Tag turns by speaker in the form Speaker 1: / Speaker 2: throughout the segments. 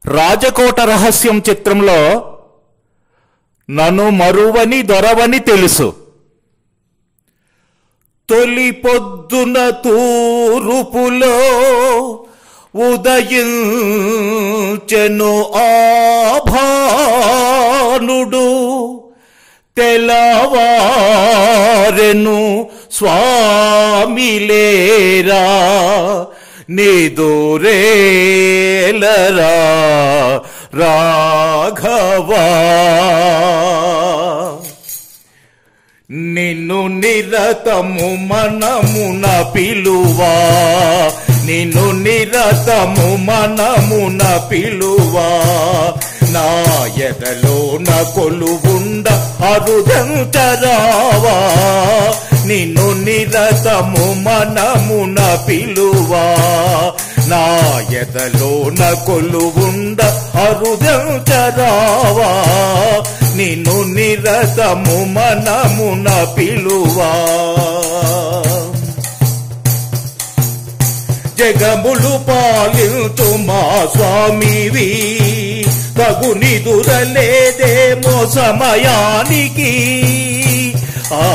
Speaker 1: రాజకోట రహస్యం చిత్రంలో నన్ను మరువని దొరవని తెలుసు తొలి పొద్దున తూరుపులో ఉదయించెను ఆభానుడు తెలవారెను స్వామిలేరా నిదురేలరా రాఘవా నిన్ను నిరతము మనమున పిలువా నిన్ను నిరతము మనమున పిలువా నా ఎదలోన కొలువుండ అరుదంతరావా నిన్ను నిరతము మనమున పిలువా నా ఎదలోన కొలువుండ అరుదంతరావా నిన్ను నిరతము మనమున పిలువా జగములు పాలించు మా స్వామివి తగుని దురలేదేమో సమయానికి ఆ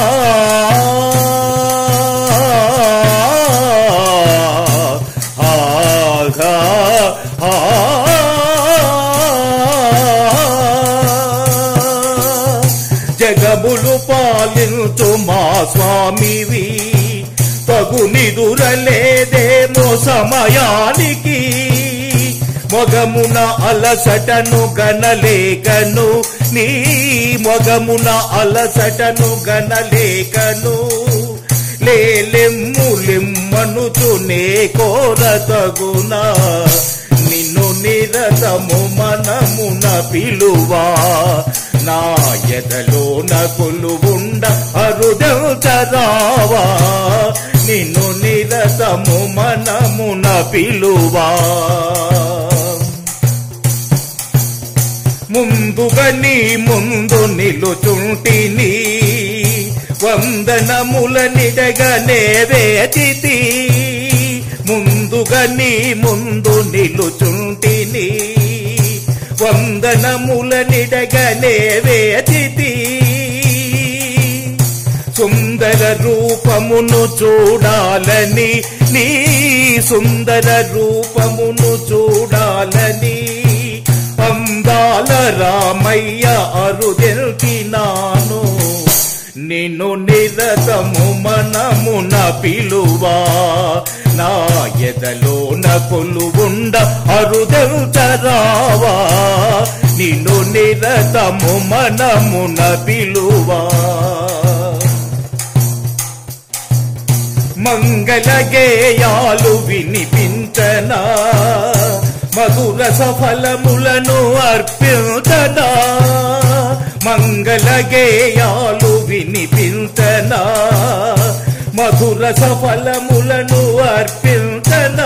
Speaker 1: ఆగా జగములు పాలించు మా స్వామివి తగుని దురలేదేమో సమయానికి మొగమున అలసటను గనలేకను నీ మొగమున అలసటను గనలేకను లేలెమ్ము లిమ్మనుచునే కోరతగునా నిన్ను నిరతము మనమున పిలువా నా ఎదలోన కొలువుండ అరుదరావా నిన్ను నిరతము మనమున పిలువా ముందుగా నీ ముందు నిలుచుంటిని వందనముల నిడగనే వేచితి ముందుగా నీ ముందు నిలుచుంటిని వందనముల నిడగనే వేచితి సుందర రూపమును చూడాలని నీ సుందర రూపమును చూడాలని అందాల రామయ్య అరుదెల్కినాను నిన్ను నిరతము మనమున పిలువా నా ఎదలోన కొలువుండ అరుదెల్చరావా నిన్ను నిరతము మనమున పిలువా మంగళ గేయాలు వినిపించనా మధుర సఫలములను అర్పించనా మంగళ గేయాలు వినిపించనా మధుర సఫలములను అర్పించనా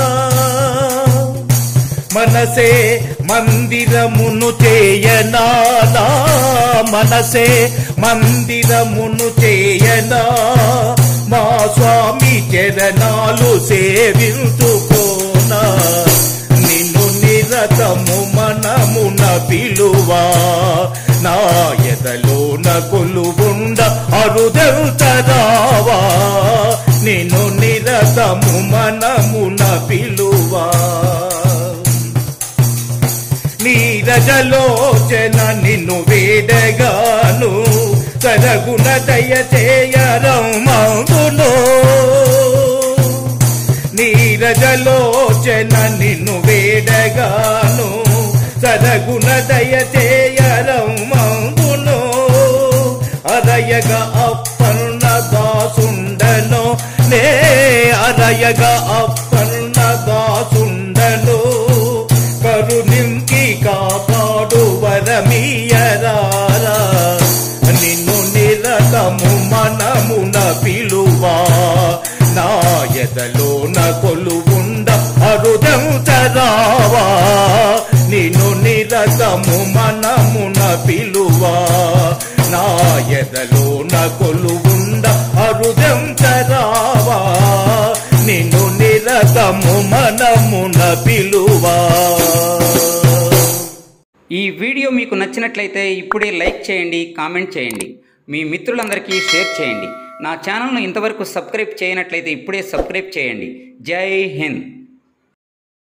Speaker 1: మనసే మందిరమును చేయనా నా మనసే మందిరమును చేయనా మా స్వామి చరణాలు సేవించుకోనా నిన్ను నిరతము మనమున పిలువా నా ఎదలోన కొలువుండ అరుదెల్తరావా నిన్ను నిరతము మనమున పిలువా నీరజలోచన నిన్ను వేడగాను సరగుణ దయ చేయరమాదును నీరజలోచన నిన్ను వేడగాను సరగుణ దయ చేయరమాదును అరయగ అప్పన్న దాసుండను నే అరయగ అప్పన్న దాసుండను కరుణింకి కాపాడు వరమీయరారా నిన్ను నిరతము మనమున పిలువా నా ఎదలోన కొలువుండ అరుదంచరావా నిన్ను నిరతము మనమున పిలువా నా ఎదలోన కొలువుండ అరుదంచరావా నిన్ను నిరతము మనమున పిలువా
Speaker 2: వీడియో మీకు నచ్చినట్లయితే ఇప్పుడే లైక్ చేయండి కామెంట్ చేయండి మీ మిత్రులందరికీ షేర్ చేయండి నా ఛానల్ను ఇంతవరకు సబ్స్క్రైబ్ చేయనట్లయితే ఇప్పుడే సబ్స్క్రైబ్ చేయండి జై హింద్